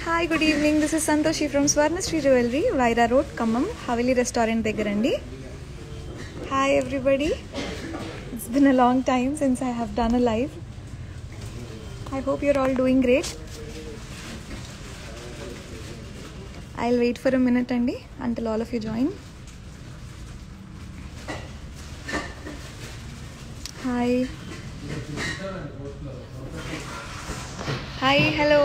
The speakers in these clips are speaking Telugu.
Hi good evening this is Santoshi from Swarnasri jewellery Wyra road Khammam Haveli restaurant దగ్గర అండి hi everybody it's been a long time since I have done a live I hope you're all doing great I will wait for a minute అండి until all of you join hi hi hello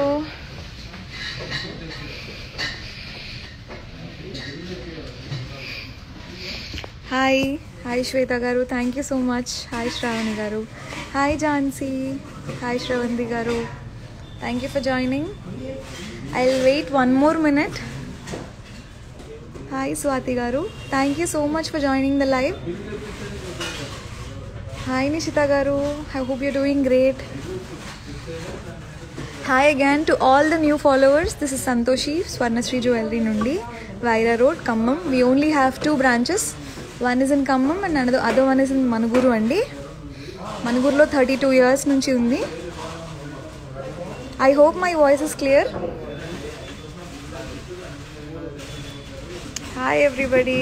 hi hi Shweta garu thank you so much hi Sravani garu hi Jhansi hi Sravanthi garu thank you for joining I will wait one more minute hi Swathi garu thank you so much for joining the live hi Nishitha garu I hope you doing great hi again to all the new followers this is Santoshi Swarnasri jewellery నుండి Wyra road Khammam we only have two branches one is in Khammam and another other one is in Manuguru అండి మనుగురులో థర్టీ టూ ఇయర్స్ నుంచి ఉంది I hope my voice is clear hi everybody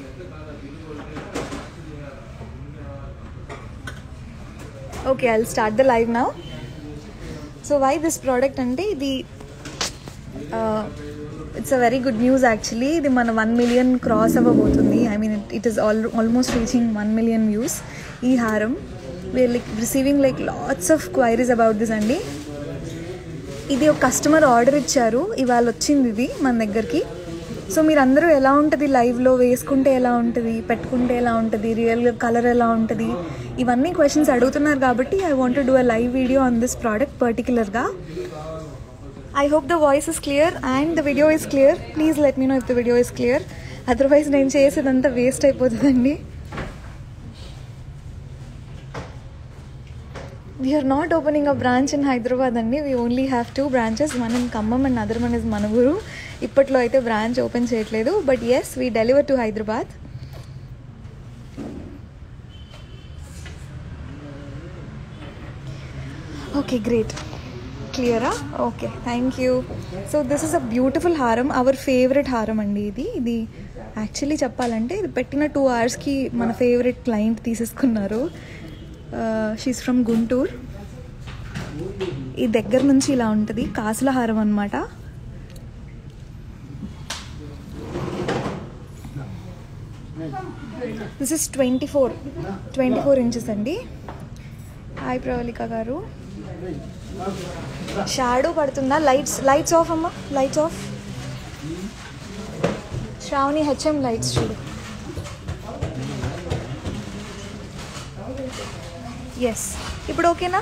okay I start the live now so why this product అంటే ఇది it's a very good news actually ఇది మన వన్ మిలియన్ క్రాస్ అవ్వబోతుంది I mean it is all almost reaching one million views ఈ హారం we're like receiving like lots of queries about this అండి ఇది ఒక కస్టమర్ ఆర్డర్ ఇచ్చారు ఇవాళ వచ్చింది ఇది మన దగ్గరికి సో మీరందరూ ఎలా ఉంటుంది లైవ్లో వేసుకుంటే ఎలా ఉంటుంది పెట్టుకుంటే ఎలా ఉంటుంది రియల్గా కలర్ ఎలా ఉంటుంది ఇవన్నీ క్వశ్చన్స్ అడుగుతున్నారు కాబట్టి I want do a live video on this product పర్టికులర్గా I hope the voice is clear and the video is clear please let me know if the video is clear otherwise నేను చేసేదంతా వేస్ట్ అయిపోతుందండి we're not opening a branch in Hyderabad అండి we only have two branches one in Khammam and other one is Manuguru ఇప్పట్లో అయితే బ్రాంచ్ ఓపెన్ చేయట్లేదు but yes we deliver to Hyderabad okay great క్లియరా okay thank you so this is a beautiful హారం అవర్ ఫేవరెట్ హారం అండి ఇది ఇది యాక్చువల్లీ చెప్పాలంటే ఇది పెట్టిన టూ అవర్స్కి మన ఫేవరెట్ క్లయింట్ తీసేసుకున్నారు షీస్ ఫ్రమ్ గుంటూరు ఈ దగ్గర నుంచి ఇలా ఉంటుంది కాసుల హారం అనమాట this is twenty four twenty four inches అండి హాయ్ ప్రవళిక గారు షాడో పడుతుందా లైట్స్ లైట్స్ ఆఫ్ అమ్మా lights off Sravani hmm lights చూడు ఎస్ ఇప్పుడు ఓకేనా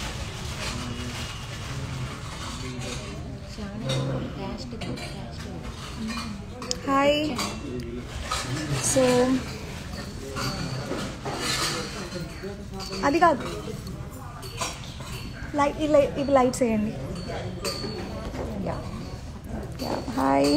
హాయ్ సో అది కాదు లైట్ ఇవి లైట్స్ వేయండి hi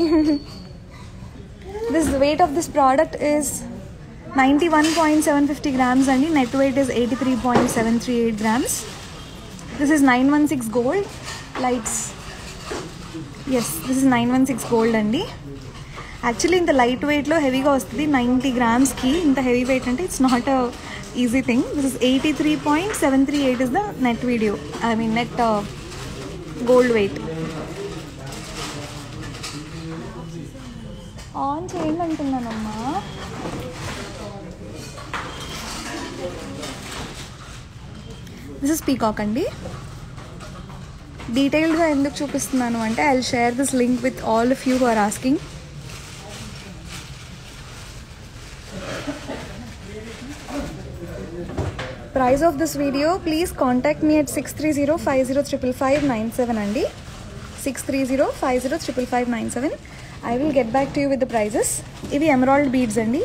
this weight of this product is ninety one point seven fifty grams అండి net weight is eighty three point seven three eight grams this is nine one six gold lights yes this is nine one six gold అండి యాక్చువల్లీ ఇంత లైట్ వెయిట్లో హెవీగా వస్తుంది నైంటీ గ్రామ్స్కి ఇంత హెవీ వెయిట్ అంటే it's not a easy thing this is eighty three point seven three eight is the net video I mean net gold weight on చేయండి అంటున్నానమ్మా దిస్ ఇస్ పీకాక్ అండి డీటెయిల్డ్గా ఎందుకు చూపిస్తున్నాను అంటే I share this link with all of you who are asking price of this video please contact me at six three zero five zero triple five nine seven అండి six three zero five zero triple five nine seven I will get back to you with the prices ఇవి ఎమరాల్డ్ బీడ్స్ అండి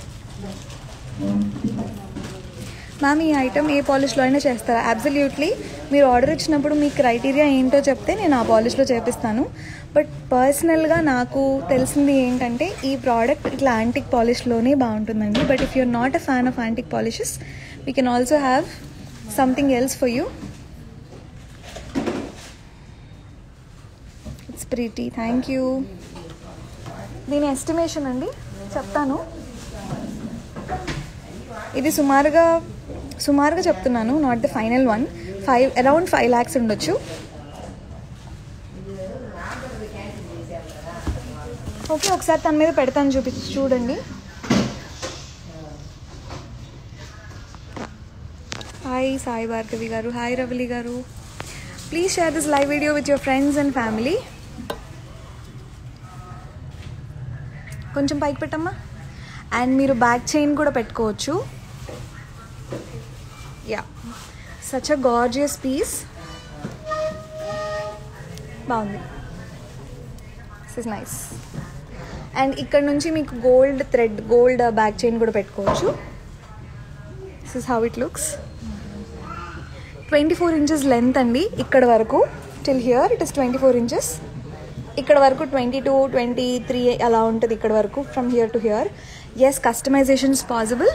మ్యామ్ ఈ ఐటమ్ ఏ పాలిష్లో అయినా చేస్తారా అబ్సల్యూట్లీ మీరు ఆర్డర్ ఇచ్చినప్పుడు మీ క్రైటీరియా ఏంటో చెప్తే నేను ఆ పాలిష్లో చేపిస్తాను బట్ పర్సనల్గా నాకు తెలిసింది ఏంటంటే ఈ ప్రోడక్ట్ ఇట్లా యాంటిక్ పాలిష్లోనే బాగుంటుందండి but if you're not a fan of antique polishes we can also have something else for you it's pretty thank you దీని ఎస్టిమేషన్ అండి చెప్తాను ఇది సుమారుగా సుమారుగా చెప్తున్నాను not the final one five around five lakhs ఉండొచ్చు ఓకే ఒకసారి తన మీద పెడతాను చూపించి చూడండి హాయ్ సాయి భార్గవి గారు hi Ravali garu please share this live video with your friends and family కొంచెం పైకి పెట్టమ్మా అండ్ మీరు బ్యాక్ చైన్ కూడా పెట్టుకోవచ్చు ya such a gorgeous piece బాగుంది దిస్ ఇస్ నైస్ అండ్ ఇక్కడ నుంచి మీకు gold thread gold back chain కూడా పెట్టుకోవచ్చు this is how it looks twenty four inches length అండి ఇక్కడ వరకు till here it is twenty four inches ఇక్కడ వరకు ట్వంటీ టూ ట్వంటీ త్రీ అలా ఉంటుంది ఇక్కడ వరకు from here to here yes customizations possible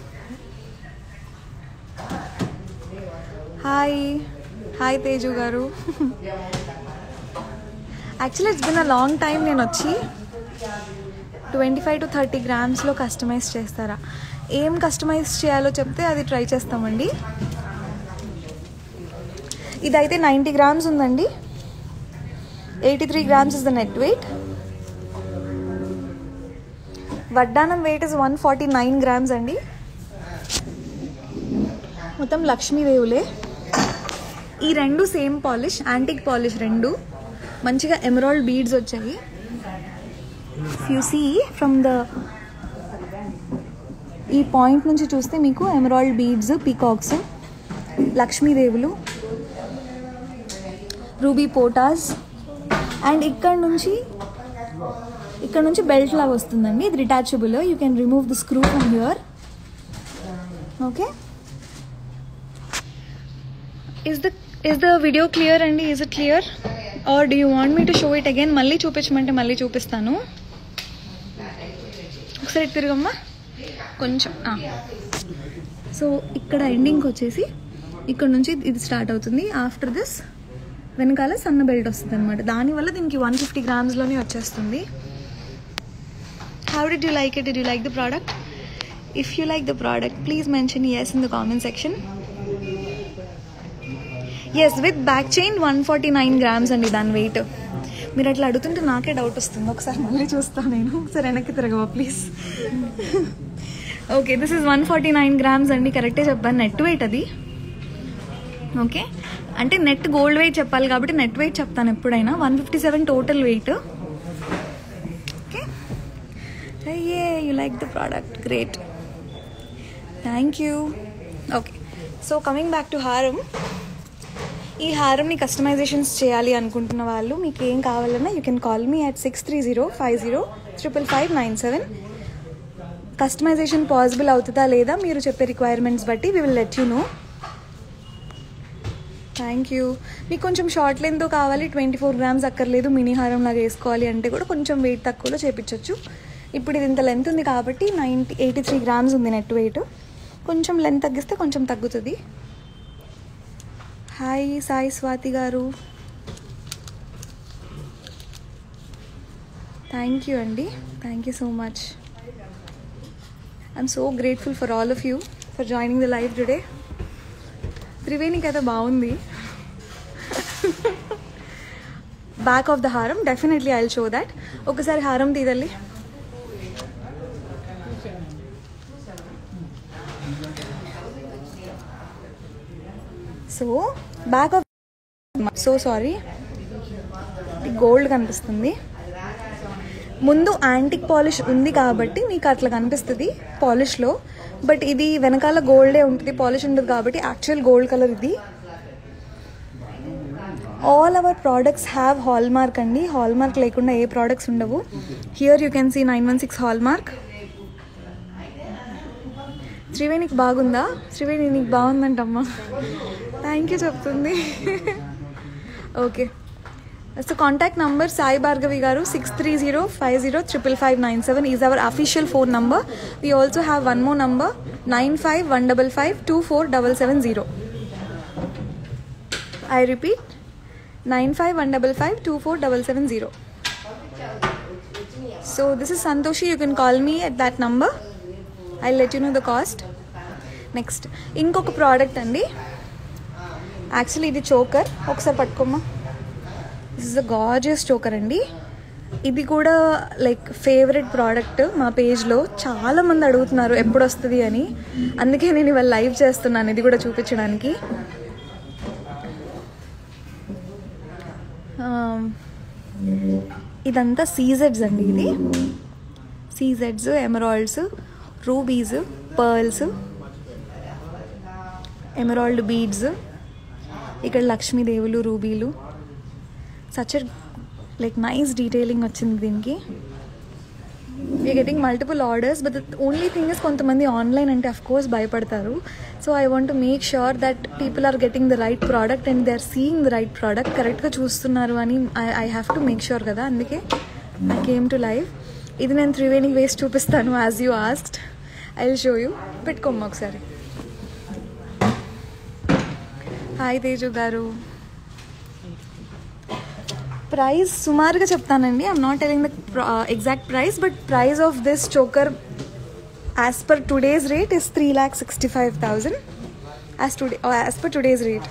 hi hi Teju garu actually it's been a long time నేను వచ్చి ట్వంటీ ఫైవ్ టు థర్టీ గ్రామ్స్లో కస్టమైజ్ చేస్తారా ఏం కస్టమైజ్ చేయాలో చెప్తే అది ట్రై చేస్తామండి ఇదైతే నైంటీ గ్రామ్స్ ఉందండి eighty three grams is the net weight వడ్డానం weight is one forty nine grams అండి మొత్తం లక్ష్మీదేవులే ఈ రెండు సేమ్ పాలిష్ యాంటిక్ పాలిష్ రెండు మంచిగా ఎమరాల్డ్ బీడ్స్ వచ్చాయి యూ సీ ఫ్రమ్ ద ఈ పాయింట్ నుంచి చూస్తే మీకు ఎమరాల్డ్ బీడ్స్ పీకాక్స్ లక్ష్మీదేవులు రూబీ పోటాస్ అండ్ ఇక్కడ నుంచి ఇక్కడ నుంచి బెల్ట్ లాగా వస్తుందండి ఇది detachable you can remove the screw from here okay is the is the video clear అండి is it clear or do you want me to show it again మళ్ళీ చూపించమంటే మళ్ళీ చూపిస్తాను ఒకసారి ఇటు తిరగమ్మా కొంచెం సో ఇక్కడ ఎండింగ్కి వచ్చేసి ఇక్కడ నుంచి ఇది స్టార్ట్ అవుతుంది ఆఫ్టర్ దిస్ వెనకాల సన్న బెల్ట్ వస్తుంది అనమాట దానివల్ల దీనికి వన్ ఫిఫ్టీ గ్రామ్స్లోనే వచ్చేస్తుంది how did you like it did you like the product if you like the product please mention yes in the comment section yes with back chain one forty nine grams అండి దాని వెయిట్ మీరు అట్లా అడుగుతుంటే నాకే డౌట్ వస్తుంది ఒకసారి మళ్ళీ చూస్తాను నేను ఒకసారి వెనక్కి తిరగవా please okay this is one forty nine grams అండి కరెక్టే చెప్పాను నెట్ వెయిట్ అది ఓకే అంటే నెట్ గోల్డ్ వెయిట్ చెప్పాలి కాబట్టి నెట్ వెయిట్ చెప్తాను ఎప్పుడైనా one fifty seven total weight okay అయ్యే you like the product great thank you okay so coming back to haram ఈ హారంని కస్టమైజేషన్స్ చేయాలి అనుకుంటున్న వాళ్ళు మీకు ఏం కావాలన్నా you can call me at six three zero five zero triple five nine seven customization possible అవుతుందా లేదా మీరు చెప్పే రిక్వైర్మెంట్స్ బట్టి we will let you know thank you మీకు కొంచెం షార్ట్ లెంత్తో కావాలి ట్వంటీ ఫోర్ గ్రామ్స్ అక్కర్లేదు మినీ హారం లాగా వేసుకోవాలి అంటే కూడా కొంచెం వెయిట్ తక్కువలో చేపించవచ్చు ఇప్పుడు ఇది ఇంత లెంత్ ఉంది కాబట్టి నైంటీ ఎయిటీ త్రీ గ్రామ్స్ ఉంది నెట్ వెయిట్ కొంచెం లెంత్ తగ్గిస్తే కొంచెం తగ్గుతుంది hi Sai Swathi garu thank you అండి thank you so much I'm so grateful for all of you for joining the life today త్రివేణికి అయితే బాగుంది back of the haram definitely I show that ఒకసారి హారం తీదల్లి so back of so sorry gold కనిపిస్తుంది ముందు యాంటిక్ పాలిష్ ఉంది కాబట్టి మీకు అట్లా కనిపిస్తుంది పాలిష్లో బట్ ఇది వెనకాల గోల్డే ఉంటుంది పాలిష్ ఉండదు కాబట్టి యాక్చువల్ గోల్డ్ కలర్ ఇది all our products have hallmark అండి హాల్ మార్క్ లేకుండా ఏ ప్రోడక్ట్స్ ఉండవు here you can see nine one six hallmark త్రివేణికి బాగుందా త్రివేణి నీకు బాగుందంటమ్మా థ్యాంక్ యూ చెప్తుంది okay so contact number Sai Bhargavi garu six three zero five zero triple five nine seven is our official phone number we also have one more number nine five one double five two four double seven zero I repeat nine five one double five two four double seven zero so this is Santoshi you can call me at that number I let you know the cost next ఇంకొక ప్రోడక్ట్ అండి యాక్చువల్లీ ఇది చోకర్ ఒకసారి పట్టుకోమ్మా this is a gorgeous choker అండి ఇది కూడా లైక్ ఫేవరెట్ ప్రోడక్ట్ మా పేజ్లో చాలా మంది అడుగుతున్నారు ఎప్పుడు వస్తుంది అని అందుకే నేను ఇవాళ లైవ్ చేస్తున్నాను ఇది కూడా చూపించడానికి Um, ఇదంతా సీజెడ్స్ అండి ఇది సీజెడ్స్ emeralds rubies pearls emerald beads ఇక్కడ లక్ష్మీదేవులు రూబీలు సచ్ లైక్ నైస్ డీటెయిలింగ్ వచ్చింది దీనికి we getting multiple orders but the only thing is కొంతమంది ఆన్లైన్ అంటే అఫ్ కోర్స్ భయపడతారు so I want to make sure that people are getting the right product and they are seeing the right product కరెక్ట్గా చూస్తున్నారు అని I I have to make sure కదా అందుకే ఐ కేమ్ టు లైవ్ ఇది నేను త్రివేణికి వేసి చూపిస్తాను as you asked I will show you పెట్టుకోమ్మ ఒకసారి హాయ్ తేజు గారు ప్రైస్ సుమారుగా చెప్తానండి I'm not telling the exact price but price of this choker as per today's rate is three lakh sixty five thousand as today as per today's rate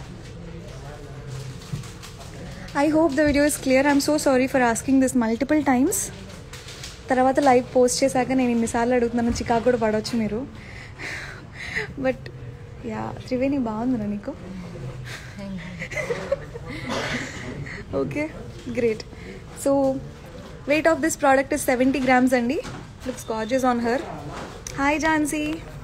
I hope the video is clear I'm so sorry for asking this multiple times తర్వాత లైవ్ పోస్ట్ చేశాక నేను ఇన్నిసార్లు అడుగుతున్నాను చికాకు కూడా పడవచ్చు మీరు బట్ యా త్రివేణి బాగుందిరా నీకు okay great so weight of this product is seventy grams అండి looks gorgeous on her hi Jhansi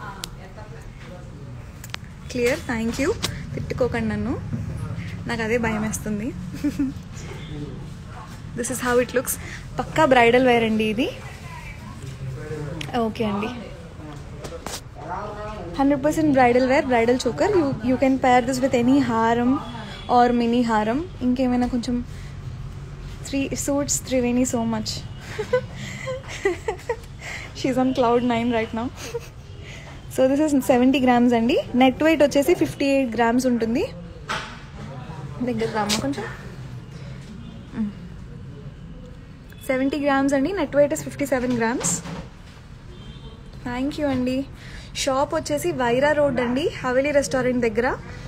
clear thank you తిట్టుకోకండి నన్ను నాకు అదే భయం వేస్తుంది this is how it looks పక్కా బ్రైడల్ వేర్ అండి ఇది ఓకే అండి hundred percent bridal wear bridal choker you you can pair this with any haram or mini haram ఇంకేమైనా కొంచెం three suits Triveni so much she's on cloud nine right now so this is seventy grams అండి నెట్ వెయిట్ వచ్చేసి ఫిఫ్టీ ఎయిట్ గ్రామ్స్ ఉంటుంది దగ్గర రామ్మ కొంచెం సెవెంటీ గ్రామ్స్ అండి net weight is fifty seven grams thank you అండి షాప్ వచ్చేసి వైరా రోడ్ అండి హవేలీ రెస్టారెంట్ దగ్గర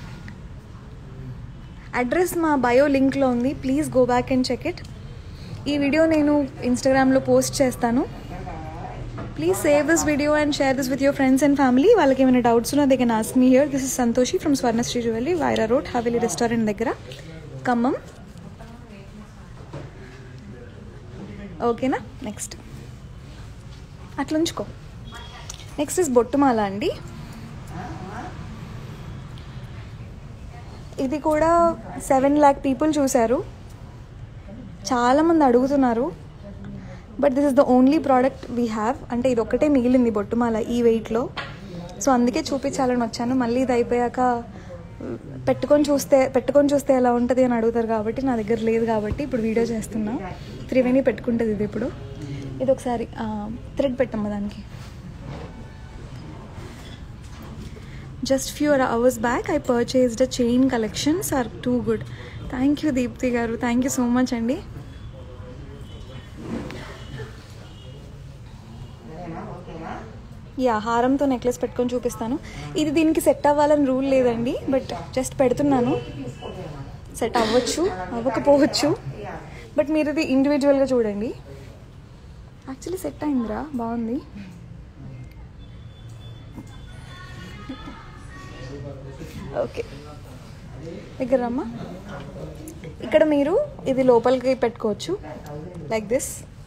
అడ్రస్ మా బయో లింక్లో ఉంది please go back and check it ఈ వీడియో నేను ఇన్స్టాగ్రామ్లో పోస్ట్ చేస్తాను please save this video and share this with your friends and family వాళ్ళకి ఏమైనా డౌట్స్ ఉన్నా they can ask me here this is Santoshi from Swarnasri jewellery Wyra road Haveli restaurant దగ్గర ఖమ్మం ఓకేనా నెక్స్ట్ అట్లా ఉంచుకో నెక్స్ట్ ఇస్ బొట్టుమాల అండి ఇది కూడా సెవెన్ ల్యాక్ పీపుల్ చూశారు చాలామంది అడుగుతున్నారు but this is the only product we have అంటే ఇది ఒక్కటే మిగిలింది బొట్టుమాల ఈ వెయిట్లో సో అందుకే చూపించాలని వచ్చాను మళ్ళీ ఇది అయిపోయాక పెట్టుకొని చూస్తే పెట్టుకొని చూస్తే ఎలా ఉంటుంది అని అడుగుతారు కాబట్టి నా దగ్గర లేదు కాబట్టి ఇప్పుడు వీడియో చేస్తున్నా త్రివేణి పెట్టుకుంటుంది ఇది ఇప్పుడు ఇది ఒకసారి థ్రెడ్ పెట్టమ్మా దానికి just few hours back I purchased a chain collections are too good thank you Deepthi garu thank you so much అండి యా హారంతో నెక్లెస్ పెట్టుకొని చూపిస్తాను ఇది దీనికి సెట్ అవ్వాలని రూల్ లేదండి బట్ జస్ట్ పెడుతున్నాను సెట్ అవ్వచ్చు అవ్వకపోవచ్చు బట్ మీరు ఇది ఇండివిజువల్గా చూడండి యాక్చువల్లీ సెట్ అయిందిరా బాగుంది ఓకే దగ్గర రమ్మా ఇక్కడ మీరు ఇది లోపలికి పెట్టుకోవచ్చు like this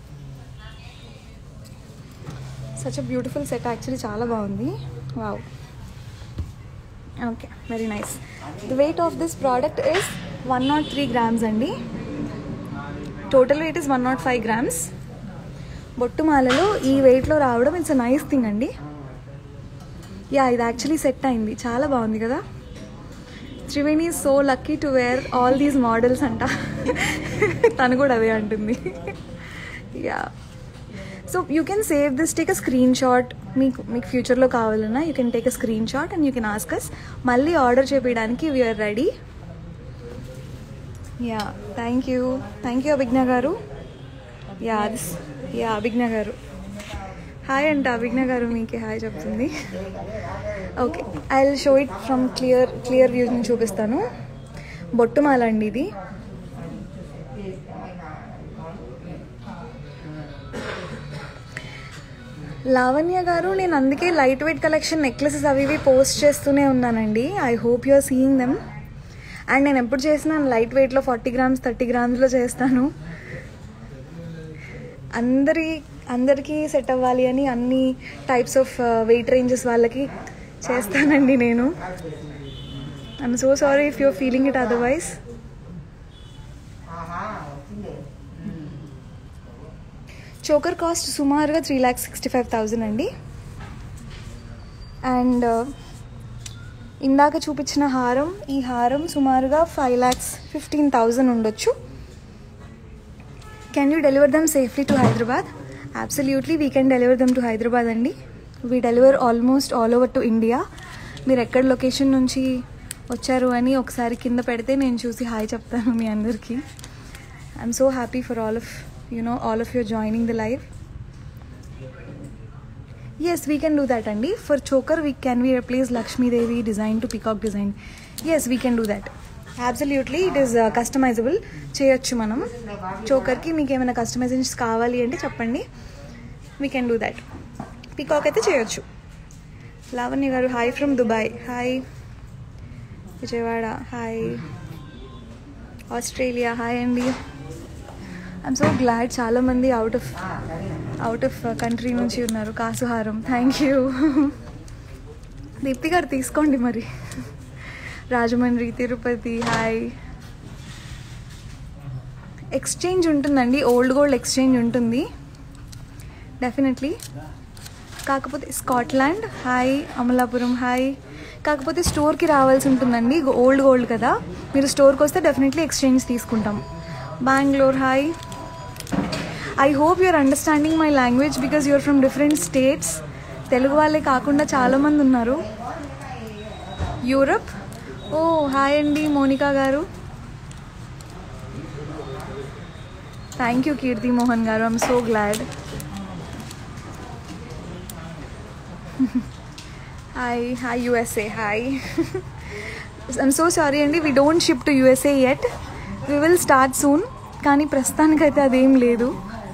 such a beautiful set actually చాలా బాగుంది wow okay very nice the weight of this product is one not three grams అండి total weight is one not five grams బొట్టుమాలలో ఈ వెయిట్లో రావడం ఇట్స్ అ నైస్ థింగ్ అండి యా ఇది యాక్చువల్లీ సెట్ అయింది చాలా బాగుంది కదా Triveni so lucky to wear all these models అంట తను కూడా అదే అంటుంది ya so you can save this take a screen shot మీకు మీకు ఫ్యూచర్లో కావాలన్నా you can take a screen shot and you can ask us మళ్ళీ ఆర్డర్ చేపించడానికి we are ready ya thank you thank you Abhigna garu ya this yeah అభిజ్ఞ గారు హాయ్ అంట అభిజ్ఞ గారు మీకే హాయ్ చెప్తుంది okay I will show it from clear clear view నుంచి చూపిస్తాను బొట్టుమాల అండి ఇది లావణ్య గారు నేను అందుకే లైట్ వెయిట్ కలెక్షన్ నెక్లెసెస్ అవి ఇవి పోస్ట్ చేస్తూనే ఉన్నానండి I hope you are seeing them అండ్ నేను ఎప్పుడు చేసినా లైట్ వెయిట్లో ఫార్టీ గ్రామ్స్ థర్టీ గ్రామ్స్లో చేస్తాను అందరి అందరికీ సెట్ అవ్వాలి అని అన్ని టైప్స్ ఆఫ్ వెయిట్ రేంజెస్ వాళ్ళకి చేస్తానండి నేను I'm so sorry if you're feeling it otherwise choker cost సుమారుగా three lakhs sixty five thousand అండి అండ్ ఇందాక చూపించిన హారం ఈ హారం సుమారుగా ఫైవ్ ల్యాక్స్ ఫిఫ్టీన్ థౌజండ్ ఉండొచ్చు can you deliver them safely to Hyderabad absolutely we can deliver them to Hyderabad అండి we deliver almost all over to India మీరు ఎక్కడ లొకేషన్ నుంచి వచ్చారు అని ఒకసారి కింద పెడితే నేను చూసి హాయ్ చెప్తాను మీ అందరికీ I'm so happy for all of you know all of your joining the live yes we can do that అండి for choker we can we replace Lakshmidevi design to peacock design yes we can do that absolutely it is customizable చేయొచ్చు మనం చోకర్కి మీకు ఏమైనా కస్టమైజేషన్స్ కావాలి అంటే చెప్పండి we can do that peacock అయితే చేయొచ్చు Lavanya garu hi from Dubai hi Vijayawada hi Australia hi అండి ఐఎమ్ సో గ్లాడ్ చాలామంది out of out of country నుంచి ఉన్నారు కాసుహారం థ్యాంక్ యూ దీప్తి గారు తీసుకోండి మరి రాజమండ్రి తిరుపతి హాయ్ ఎక్స్చేంజ్ ఉంటుందండి ఓల్డ్ గోల్డ్ ఎక్స్చేంజ్ ఉంటుంది డెఫినెట్లీ కాకపోతే స్కాట్లాండ్ హాయ్ అమలాపురం హాయ్ కాకపోతే స్టోర్కి రావాల్సి ఉంటుందండి ఓల్డ్ గోల్డ్ కదా మీరు స్టోర్కి వస్తే డెఫినెట్లీ ఎక్స్చేంజ్ తీసుకుంటాం Bengaluru hi I hope you're understanding my language because you're from different states Telugu వాళ్ళే కాకుండా చాలామంది ఉన్నారు యూరప్ ఓ హాయ్ అండి మోనికా గారు thank you Keerthi Mohan garu I'm so glad hi hi USA hi I'm so sorry అండి we don't ship to USA at we will start soon కానీ ప్రస్తుతానికైతే అదేం లేదు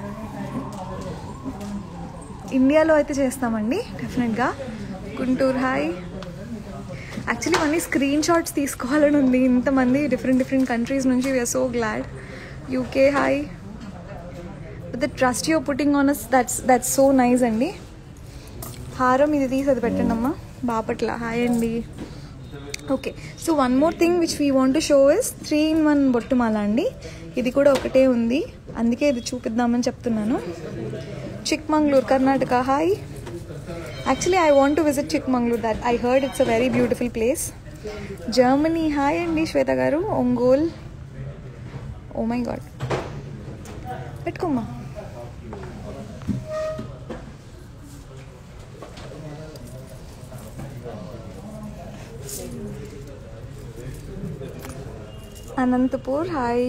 ఇండియాలో అయితే చేస్తామండి డెఫినెట్గా గుంటూరు హాయ్ యాక్చువల్లీ ఇవన్నీ స్క్రీన్ షాట్స్ తీసుకోవాలని ఉంది ఇంతమంది డిఫరెంట్ డిఫరెంట్ కంట్రీస్ నుంచి we're so glad UK hi the trust you're putting on us that's that's so nice అండి హారం ఇది తీసి అది పెట్టండి అమ్మా బాపట్ల హాయ్ అండి okay so one more thing which we want to show is three in one బొట్టుమాల అండి ఇది కూడా ఒకటే ఉంది అందుకే ఇది చూపిద్దామని చెప్తున్నాను Chikmagalur Karnataka hi actually I want to visit Chikmagalur that I heard it's a very beautiful place Germany hi అండి Shweta garu Ongole oh my god పెట్టుకోమ్మా Anantapur hi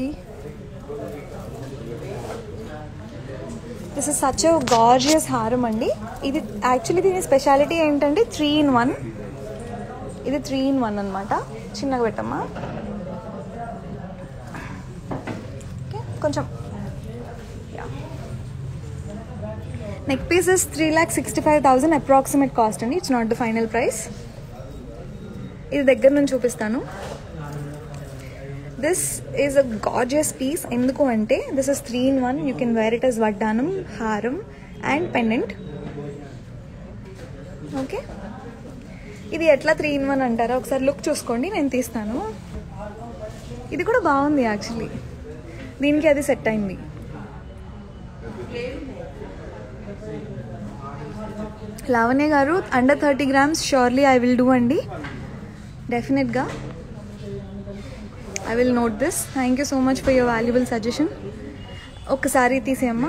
this is such gorgeous హారం అండి ఇది యాక్చువల్లీ దీని స్పెషాలిటీ ఏంటంటే త్రీ ఇన్ వన్ ఇది త్రీ ఇన్ వన్ అనమాట చిన్నగా పెట్టమ్మా ఓకే కొంచెం neck pieces three lakh sixty five thousand approximate cost అండి it's not the final price ఇది దగ్గర నుంచి చూపిస్తాను this is a gorgeous piece ఎందుకు అంటే this is three in one you can wear it as వడ్డానం హారం అండ్ పెండెంట్ ఓకే ఇది ఎట్లా త్రీ ఇన్ వన్ అంటారా ఒకసారి లుక్ చూసుకోండి నేను తీస్తాను ఇది కూడా బాగుంది యాక్చువల్లీ దీనికి అది సెట్ అయింది Lavanya garu under thirty grams surely I will do అండి డెఫినెట్గా I will note this thank you so much for your valuable suggestion ఒక్కసారి తీసేయమ్మా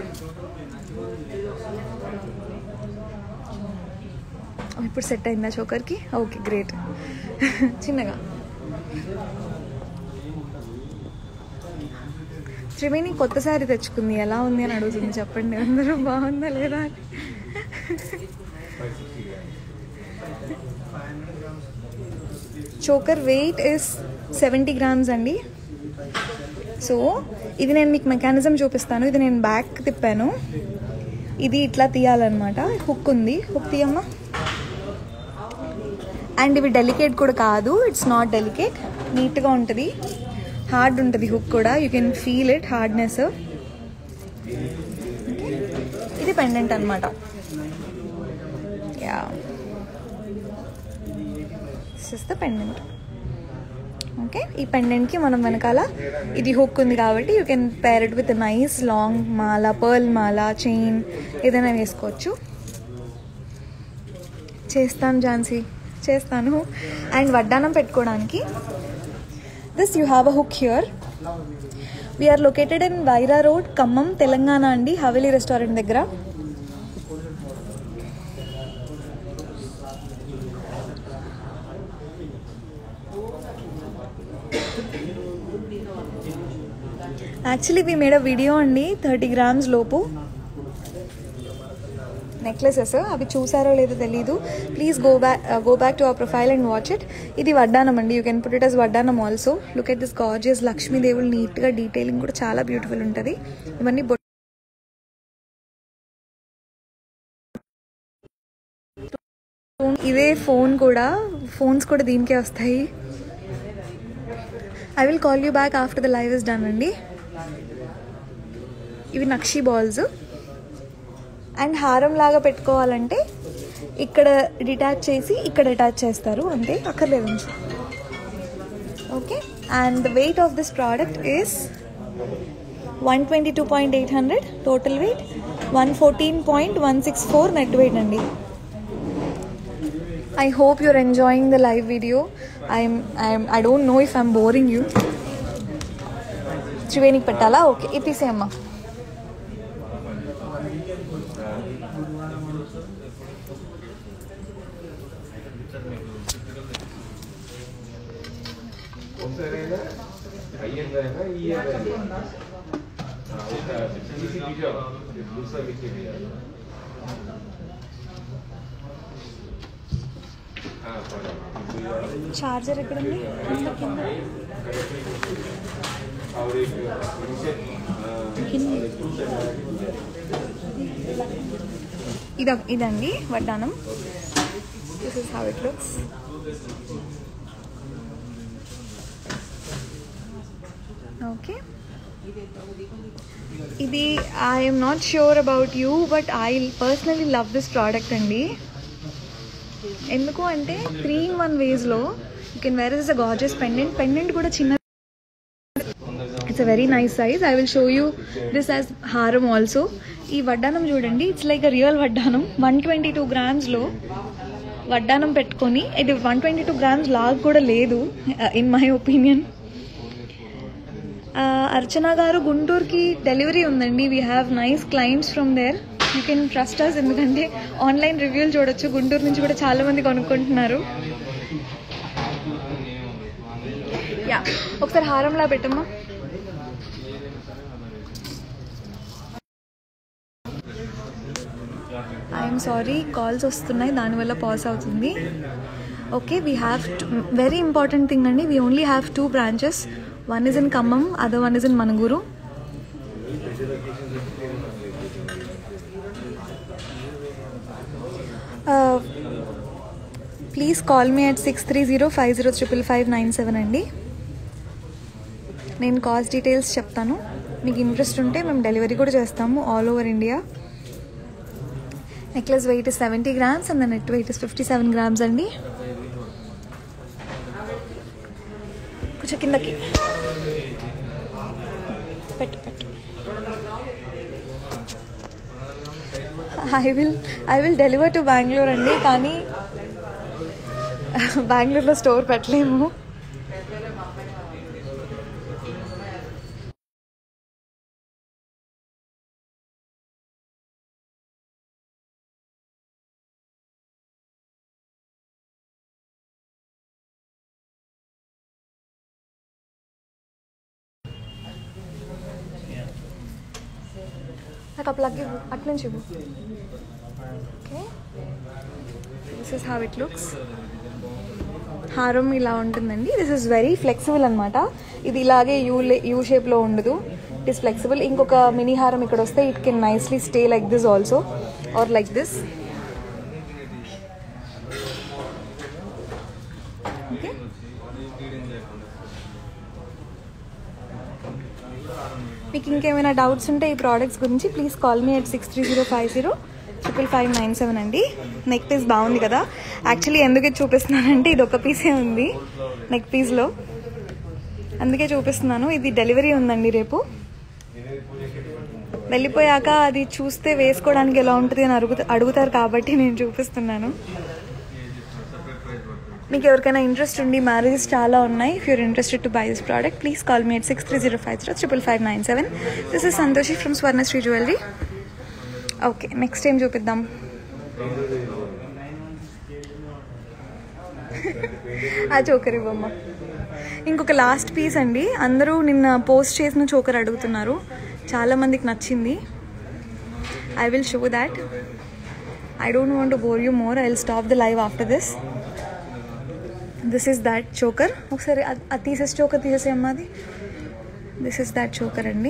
ఇప్పుడు సెట్ అయిందా చోకర్కి ఓకే గ్రేట్ చిన్నగా త్రివేణి కొత్త శారీ తెచ్చుకుంది ఎలా ఉంది అని అడుగుతుంది చెప్పండి అందరూ బాగుందా లేదా అని choker weight is seventy grams అండి సో ఇది నేను మీకు మెకానిజం చూపిస్తాను ఇది నేను బ్యాక్ తిప్పాను ఇది ఇట్లా తీయాలన్నమాట హుక్ ఉంది హుక్ తీయమ్మా అండ్ ఇవి డెలికేట్ కూడా కాదు ఇట్స్ నాట్ డెలికేట్ నీట్గా ఉంటుంది హార్డ్ ఉంటుంది హుక్ కూడా you can feel it hardness ఇది పెండెంట్ అనమాట yeah this is the pendant okay ఈ పెండెంట్కి మనం వెనకాల ఇది హుక్ ఉంది కాబట్టి you can pair it with nice long మాల పర్ల్ మాల చైన్ ఏదైనా వేసుకోవచ్చు చేస్తాను ఝాన్సీ చేస్తాను అండ్ వడ్డానం పెట్టుకోవడానికి this you have a hook here we're located in Wyra road Khammam Telangana అండి హవేలీ రెస్టారెంట్ దగ్గర actually we made a video అండి థర్టీ గ్రామ్స్ లోపు నెక్లెసెస్ అవి చూసారో లేదో తెలీదు please go back go back to our profile and watch it ఇది వడ్డానం అండి you can put it as వడ్డానం also look at this gorgeous లక్ష్మీదేవులు నీట్గా డీటెయిలింగ్ కూడా చాలా బ్యూటిఫుల్ ఉంటుంది ఇవన్నీ బొట్ ఇదే ఫోన్ కూడా ఫోన్స్ కూడా దీనికే వస్తాయి I will call you back after the live is done అండి ఇవి నక్షి బాల్స్ అండ్ హారం లాగా పెట్టుకోవాలంటే ఇక్కడ డిటాచ్ చేసి ఇక్కడ అటాచ్ చేస్తారు అంతే అక్కర్లేదు ఉంచు okay and the weight of this product is one twenty two point eight hundred total weight one fourteen point one six four net weight అండి I hope you're enjoying the live video. I'm, I'm I don't know if I'm boring you. త్రివేణికి పెట్టాలా ఓకే ఇది తీసేయమ్మా ఒకసారైనా అయ్యేదైనా ఇయ్యేదైనా ఒక తీసి వీడియో दूसरा नीचे भी है हाँ पड़ा చార్జర్ ఎక్కడ ఉంది కింద కింద और एक नीचे ఇది ఇదండి వడ్డానం this is how it looks okay ఇది I'm not sure about you but I personally love this product అండి ఎందుకు అంటే త్రీ ఇన్ వన్ వేస్లో you can wear is a gorgeous pendant pendant కూడా చిన్న it's a very nice size I will show you this as హారం ఆల్సో ఈ వడ్డానం చూడండి ఇట్స్ లైక్ అ రియల్ వడ్డానం వన్ ట్వంటీ టూ గ్రామ్స్లో వడ్డానం పెట్టుకొని ఇది వన్ ట్వంటీ టూ గ్రామ్స్ లాగ్ కూడా లేదు in my opinion Archana garu గుంటూరుకి డెలివరీ ఉందండి we have nice clients from there you can trust us ఎందుకంటే ఆన్లైన్ రివ్యూలు చూడొచ్చు గుంటూరు నుంచి కూడా చాలా మంది కొనుక్కుంటున్నారు యా ఒకసారి హారంలా పెట్టమ్మా ఐఎమ్ సారీ కాల్స్ వస్తున్నాయి దానివల్ల పాస్ అవుతుంది okay we have very important thing అండి we only have two branches one is in Khammam other one is in Manuguru please call me at six three zero five zero triple five nine seven అండి నేను కాస్ట్ డీటెయిల్స్ చెప్తాను మీకు ఇంట్రెస్ట్ ఉంటే మేము డెలివరీ కూడా చేస్తాము all over India necklace weight is seventy grams and net weight is fifty seven grams అండి కొంచెం కిందకి పెట్టు పెట్టు I will I will deliver to Bengaluru అండి కానీ బెంగళూరులో స్టోర్ పెట్టలేము నాకు ఆ ప్లగ్ ఇవ్వు అటు నుంచి ఇవ్వు okay this is how it looks హారం ఇలా ఉంటుందండి దిస్ ఇస్ వెరీ ఫ్లెక్సిబుల్ అనమాట ఇది ఇలాగే యూ యూ షేప్లో ఉండదు ఇట్ ఈస్ ఫ్లెక్సిబుల్ ఇంకొక మినీ హారం ఇక్కడ వస్తే it can nicely stay like this also or like this okay మీకు ఇంకేమైనా డౌట్స్ ఉంటే ఈ ప్రోడక్ట్స్ గురించి please call me at six three zero five zero triple five nine seven అండి నెక్ పీస్ బాగుంది కదా యాక్చువల్లీ ఎందుకు ఇది చూపిస్తున్నానంటే ఇది ఒక పీసే ఉంది నెక్ పీస్లో అందుకే చూపిస్తున్నాను ఇది డెలివరీ ఉందండి రేపు వెళ్ళిపోయాక అది చూస్తే వేసుకోవడానికి ఎలా ఉంటుంది అని అడుగు అడుగుతారు కాబట్టి నేను చూపిస్తున్నాను మీకు ఎవరికైనా ఇంట్రెస్ట్ ఉండి మ్యారేజెస్ చాలా ఉన్నాయి if you're interested to buy this product please call me at six three zero five zero triple five nine seven this is Santoshi from Swarnasri jewellery okay next ఏం చూపిద్దాం ఆ చోకర్ ఇవ్వమ్మ ఇంకొక లాస్ట్ పీస్ అండి అందరూ నిన్న పోస్ట్ చేసిన చోకర్ అడుగుతున్నారు చాలా మందికి నచ్చింది I will show that I don't want bore you more I will stop the live after this this is that choker ఒకసారి అది- అది తీసేసి చోకర్ తీసేసేయమ్మా అది దిస్ ఇస్ దాట్ చోకర్ అండి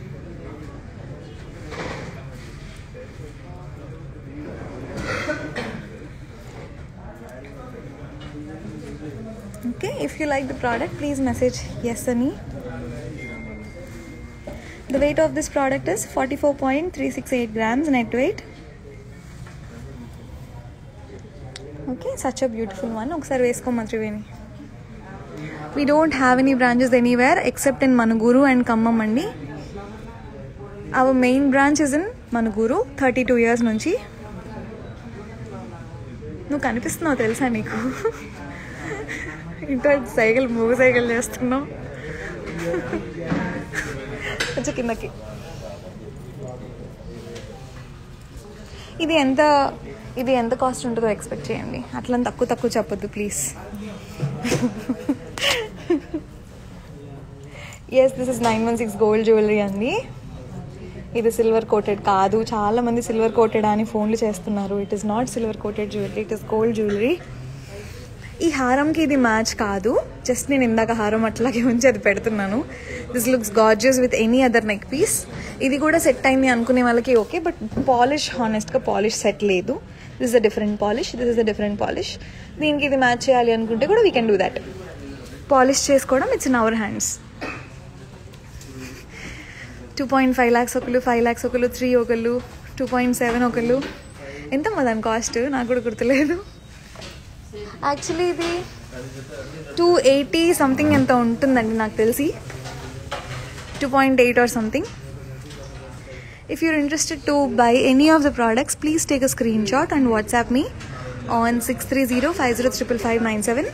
okay if you like the product please message yes ani the weight of this product is 44.368 grams net weight okay such a beautiful one ఒకసారి వేసుకోమా Triveni we don't have any branches anywhere except in manuguru and Khammam అండి our main branch is in manuguru 32 years నుంచి నువ్వు కనిపిస్తున్నావు తెలుసా నీకు ఇంట్లో సైకిల్ మూగ సైకిల్ చేస్తున్నావు కొంచెం కిందకి ఇది ఎంత ఇది ఎంత కాస్ట్ ఉంటుందో ఎక్స్పెక్ట్ చేయండి అట్లా తక్కువ తక్కువ చెప్పొద్దు please yes this is nine one six gold jewellery అండి ఇది సిల్వర్ కోటెడ్ కాదు చాలా మంది సిల్వర్ కోటెడ్ అని ఫోన్లు చేస్తున్నారు it is not silver coated jewellery it is gold jewellery ఈ హారంకి ఇది మ్యాచ్ కాదు జస్ట్ నేను ఇందాక హారం అట్లాగే ఉంచి అది పెడుతున్నాను this looks gorgeous with any other neck piece ఇది కూడా సెట్ అయింది అనుకునే వాళ్ళకి ఓకే బట్ పాలిష్ హానెస్ట్గా పాలిష్ సెట్ లేదు this a different polish this is a different polish దీనికి ఇది మ్యాచ్ చేయాలి అనుకుంటే కూడా we can do that polish చేసుకోవడం it's in our hands two point five lakhs ఒకళ్ళు ఫైవ్ ల్యాక్స్ ఒకళ్ళు త్రీ ఒకళ్ళు టూ పాయింట్ సెవెన్ ఒకళ్ళు ఎంతమ్మా దాని కాస్ట్ నాకు కూడా గుర్తులేదు యాక్చువల్లీ ఇది టూ ఎయిటీ సంథింగ్ ఎంత ఉంటుందండి నాకు తెలిసి two point eight or something if you're interested to buy any of the products please take a screen shot and WhatsApp me on six three zero five zero triple five nine seven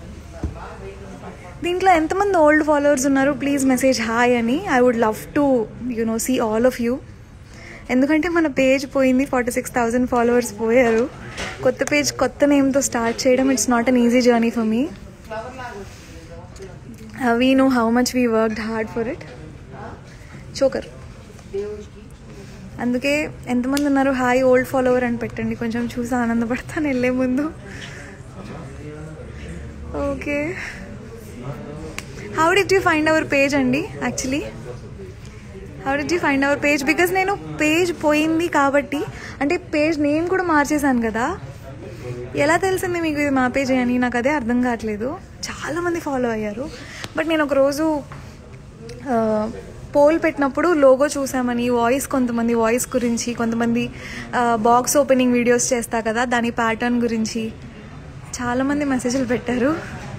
దీంట్లో ఎంతమంది ఓల్డ్ ఫాలోవర్స్ ఉన్నారు ప్లీజ్ మెసేజ్ హాయ్ అని I would love to you know see all of you ఎందుకంటే మన పేజ్ పోయింది ఫార్టీ సిక్స్ థౌజండ్ ఫాలోవర్స్ పోయారు కొత్త పేజ్ కొత్త నేమ్తో స్టార్ట్ చేయడం it's not an easy journey for me we know how much we worked hard for it choker అందుకే ఎంతమంది ఉన్నారు హాయ్ ఓల్డ్ ఫాలోవర్ అని పెట్టండి కొంచెం చూసి ఆనందపడతాను వెళ్ళే ముందు okay how did you find our page అండి actually how did you find our page because నేను పేజ్ పోయింది కాబట్టి అంటే పేజ్ నేమ్ కూడా మార్చేశాను కదా ఎలా తెలిసింది మీకు ఇది మా పేజ్ అని నాకు అదే అర్థం కావట్లేదు చాలామంది ఫాలో అయ్యారు బట్ నేను ఒకరోజు పోల్ పెట్టినప్పుడు లోగో చూసామని వాయిస్ కొంతమంది వాయిస్ గురించి కొంతమంది బాక్స్ ఓపెనింగ్ వీడియోస్ చేస్తా కదా దాని ప్యాటర్న్ గురించి చాలామంది మెసేజ్లు పెట్టారు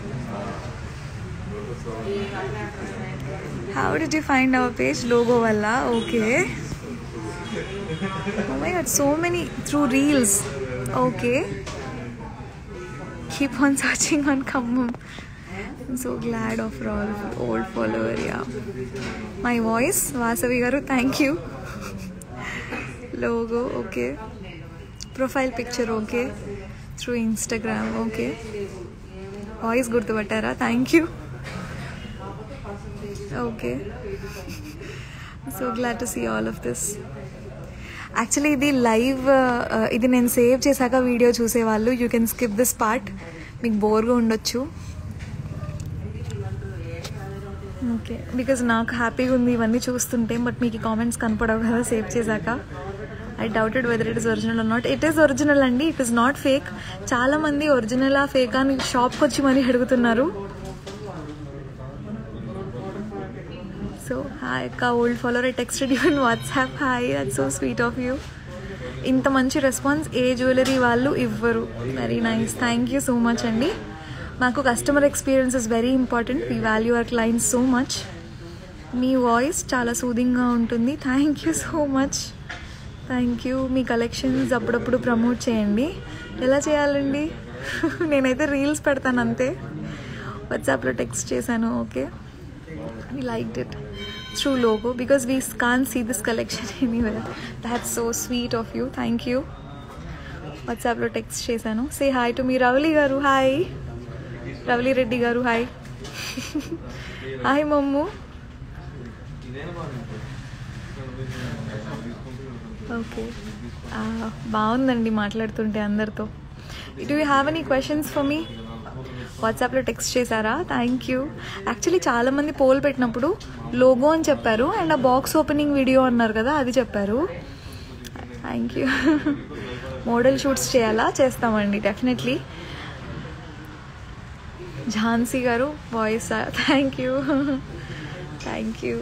how did you find our page logo వల్ల okay my got so many through reels okay keep on searching on Khammam so glad of all old follower yeah my voice Vasavi garu thank you logo okay profile picture okay through Instagram okay voice గుర్తుపట్టారా thank you okay so glad to see all of this actually ఇది లైవ్ ఇది నేను సేవ్ చేశాక వీడియో చూసేవాళ్ళు you can skip this part మీకు బోర్గా ఉండొచ్చు ఓకే బికాజ్ నాకు హ్యాపీగా ఉంది ఇవన్నీ చూస్తుంటే బట్ మీకు ఈ కామెంట్స్ కనపడవు కదా సేవ్ చేశాక I doubted whether it is original not it is original అండి ఇట్ ఈస్ నాట్ ఫేక్ చాలా మంది ఒరిజినలా ఫేక్ అని షాప్కి వచ్చి మరీ అడుగుతున్నారు సో హాయ్ అక్క old follower I texted you in WhatsApp hi that so sweet of you ఇంత మంచి రెస్పాన్స్ ఏ జ్యువెలరీ వాళ్ళు ఇవ్వరు very nice thank you so much అండి మాకు customer experience is very important we value our clients so much me voice చాలా సూదింగ్గా ఉంటుంది thank you so much thank you మీ కలెక్షన్స్ అప్పుడప్పుడు ప్రమోట్ చేయండి ఎలా చేయాలండి నేనైతే రీల్స్ పెడతాను అంతే వాట్సాప్లో టెక్స్ట్ చేశాను okay we liked it through logo because we can't see this collection anywhere that's so sweet of you thank you వాట్సాప్లో టెక్స్ట్ చేశాను సే హాయ్ టు మీ రవలి గారు హాయ్ రవలి రెడ్డి గారు హాయ్ హాయ్ మమ్ము ఓకే బాగుందండి మాట్లాడుతుంటే అందరితో do you have any questions for me వాట్సాప్లో టెక్స్ట్ చేశారా థ్యాంక్ యూ యాక్చువల్లీ చాలామంది పోల్ పెట్టినప్పుడు లోగో అని చెప్పారు అండ్ ఆ బాక్స్ ఓపెనింగ్ వీడియో అన్నారు కదా అది చెప్పారు థ్యాంక్ యూ మోడల్ షూట్స్ చేయాలా చేస్తామండి definitely Jhansi garu voice thank you thank you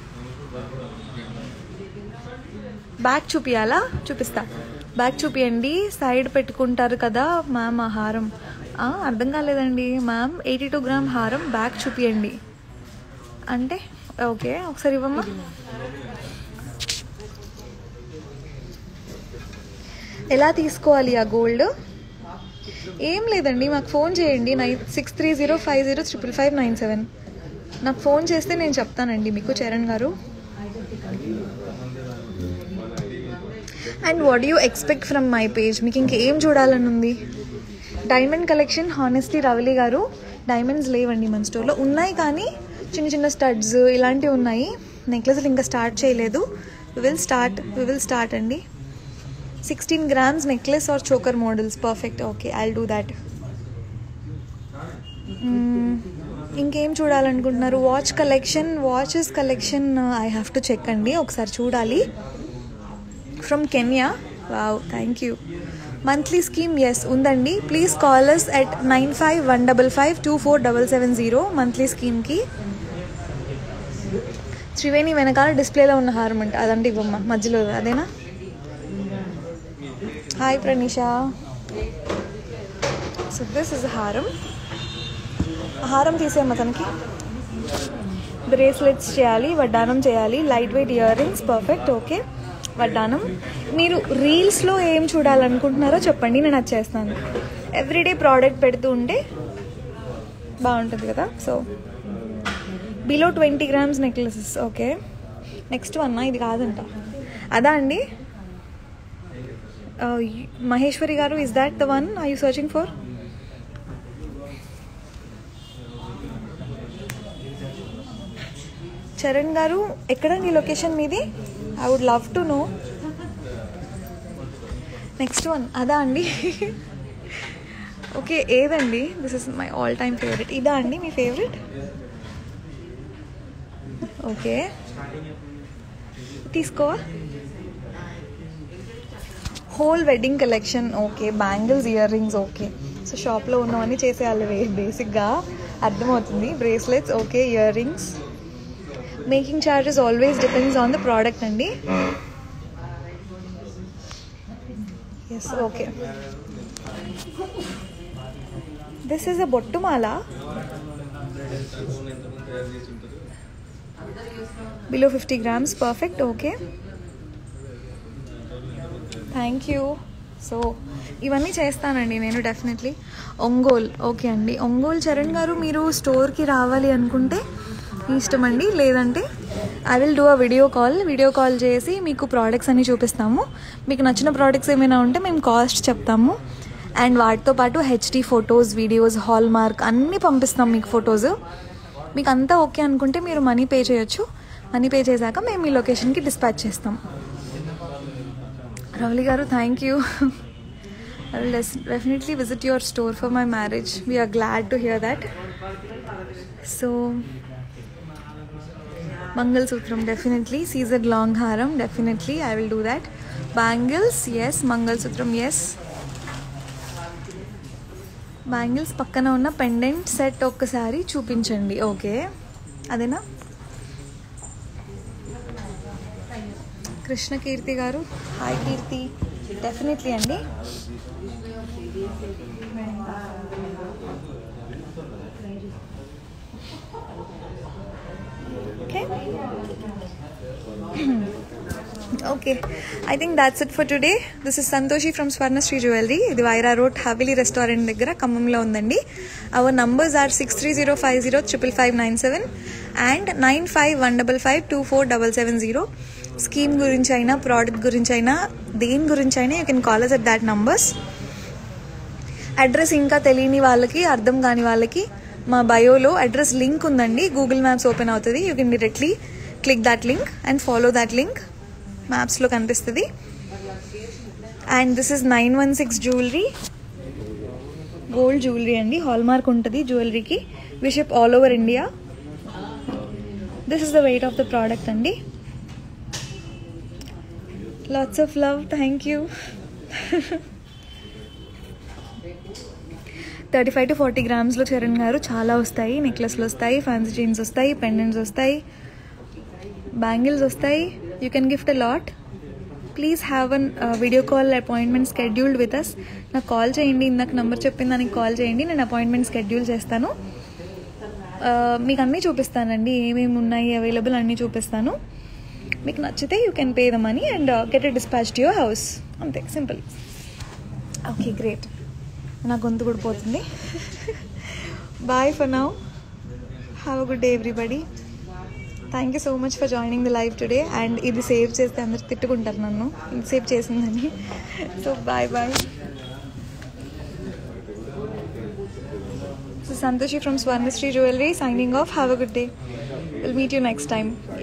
back చూపియాలా చూపిస్తా బ్యాక్ చూపియండి సైడ్ పెట్టుకుంటారు కదా మ్యామ్ ఆ హారం ఆ, అర్థం కాలేదండి మ్యామ్ ఎయిటీ టూ గ్రామ్ హారం బ్యాక్ చూపియండి అంటే ఓకే ఒకసారి ఇవ్వమ్మా ఎలా తీసుకోవాలి ఆ గోల్డ్ ఏం లేదండి మాకు ఫోన్ చేయండి nine six three zero five zero triple five nine seven నాకు ఫోన్ చేస్తే నేను చెప్తానండి మీకు Charan garu and what you expect from my page మీకు ఇంకేం చూడాలని ఉంది డైమండ్ కలెక్షన్ హానెస్ట్లీ రవలి గారు డైమండ్స్ లేవండి మన స్టోర్లో ఉన్నాయి కానీ చిన్న చిన్న స్టడ్స్ ఇలాంటివి ఉన్నాయి నెక్లెస్లు ఇంకా స్టార్ట్ చేయలేదు we will start we will start అండి sixteen grams necklace or choker models perfect okay I do that ఇంకేం చూడాలనుకుంటున్నారు watch collection watches collection I have to check అండి ఒకసారి చూడాలి from Kenya wow thank you monthly scheme yes ఉందండి please call us at nine five one double five two four double seven zero monthly స్కీమ్కి త్రివేణి వెనకాల డిస్ప్లేలో ఉన్న హారం అంట అదంటే ఇవ్వమ్మ మధ్యలో అదేనా hi Praneesha so this is హారం హారం తీసేయమ్మ తనకి బ్రేస్లెట్స్ చేయాలి వడ్డానం చేయాలి light weight ear rings perfect okay వడ్డానం మీరు రీల్స్లో ఏం చూడాలనుకుంటున్నారో చెప్పండి నేను అది చేస్తాను ఎవ్రీడే ప్రోడక్ట్ పెడుతూ ఉంటే బాగుంటుంది కదా so below twenty grams necklaces okay next one ఇది కాదంట అదా అండి Maheshwari garu is that the one I you searching for Charan garu ఎక్కడండి లొకేషన్ మీది I would love to know next one అదా అండి ఓకే ఏదండి this is my all time favourite ఇదా అండి మీ ఫేవరెట్ ఓకే తీసుకోవా whole wedding collection okay bangles ear rings okay so షాప్లో ఉన్నవన్నీ చేసేయాలి బేసిక్గా అర్థమవుతుంది bracelets okay year rings making charges always depends on the product అండి yes okay this is a బొట్టుమాల below fifty grams perfect okay thank you so ఇవన్నీ చేస్తానండి నేను డెఫినెట్లీ ఒంగోల్ ఓకే అండి ఒంగోల్ చరణ్ గారు మీరు స్టోర్కి రావాలి అనుకుంటే మీ ఇష్టం అండి లేదంటే I will do a video call video call చేసి మీకు ప్రోడక్ట్స్ అన్ని చూపిస్తాము మీకు నచ్చిన ప్రోడక్ట్స్ ఏమైనా ఉంటే మేము కాస్ట్ చెప్తాము అండ్ వాటితో పాటు HD photos videos hallmark అన్నీ పంపిస్తాం మీకు ఫొటోస్ మీకు అంతా ఓకే అనుకుంటే మీరు మనీ పే చేయొచ్చు మనీ పే చేశాక మేము మీ లొకేషన్కి డిస్పాచ్ చేస్తాం Ravali Garu, thank you. I will des- definitely visit your store for my marriage. We are glad to hear that. So, Mangal Sutram, definitely. Caesar long haram, definitely. I will do that. Bangles, yes. Mangal Sutram, yes. Bangles పక్కన ఉన్న పెండెంట్ సెట్ ఒక్కసారి చూపించండి ఓకే అదేనా కృష్ణ కీర్తి గారు హాయ్ కీర్తి డెఫినెట్లీ అండి okay okay I think that's it for today this is Santoshi from Swarnasri jewellery ఇది వైరా రోడ్ హవెలీ రెస్టారెంట్ దగ్గర ఖమ్మంలో ఉందండి our numbers are six three zero five zero triple five nine seven and nine five one double five two four double seven zero scheme గురించి అయినా ప్రోడక్ట్ గురించి అయినా దేని గురించి అయినా you can call us at that numbers address ఇంకా తెలియని వాళ్ళకి అర్థం కాని వాళ్ళకి మా బయోలో అడ్రస్ లింక్ ఉందండి గూగుల్ మ్యాప్స్ ఓపెన్ అవుతుంది you can directly click that link and follow that link మ్యాప్స్లో కనిపిస్తుంది and this is nine one six jewellery gold jewellery అండి హాల్మార్క్ ఉంటుంది జ్యువెలరీకి we ship all over India this is the weight of the product అండి lots of love thank you thirty five to forty గ్రామ్స్లో చరణ్ గారు చాలా వస్తాయి నెక్లెస్లు వస్తాయి ఫ్యాన్సీ చైన్స్ వస్తాయి పెండెంట్స్ వస్తాయి బ్యాంగిల్స్ వస్తాయి you can gift a lot please have an video call appointment scheduled with us నాకు కాల్ చేయండి ఇందాక నెంబర్ చెప్పిన దానికి కాల్ చేయండి నేను అపాయింట్మెంట్ స్కెడ్యూల్ చేస్తాను Uh, మీకు అన్నీ చూపిస్తానండి ఏమేమి ఉన్నాయి అవైలబుల్ అన్నీ చూపిస్తాను మీకు నచ్చితే you can pay the money and get a dispatch to your house అంతే సింపుల్ ఓకే గ్రేట్ నా గొంతు కూడా పోతుంది bye for now have a good day everybody thank you so much for joining the live today and ఇది సేవ్ చేస్తే అందరు తిట్టుకుంటారు నన్ను ఇది సేవ్ చేసిందని so bye bye so Santoshi from Swarnasri jewellery signing off have a good day will meet you next time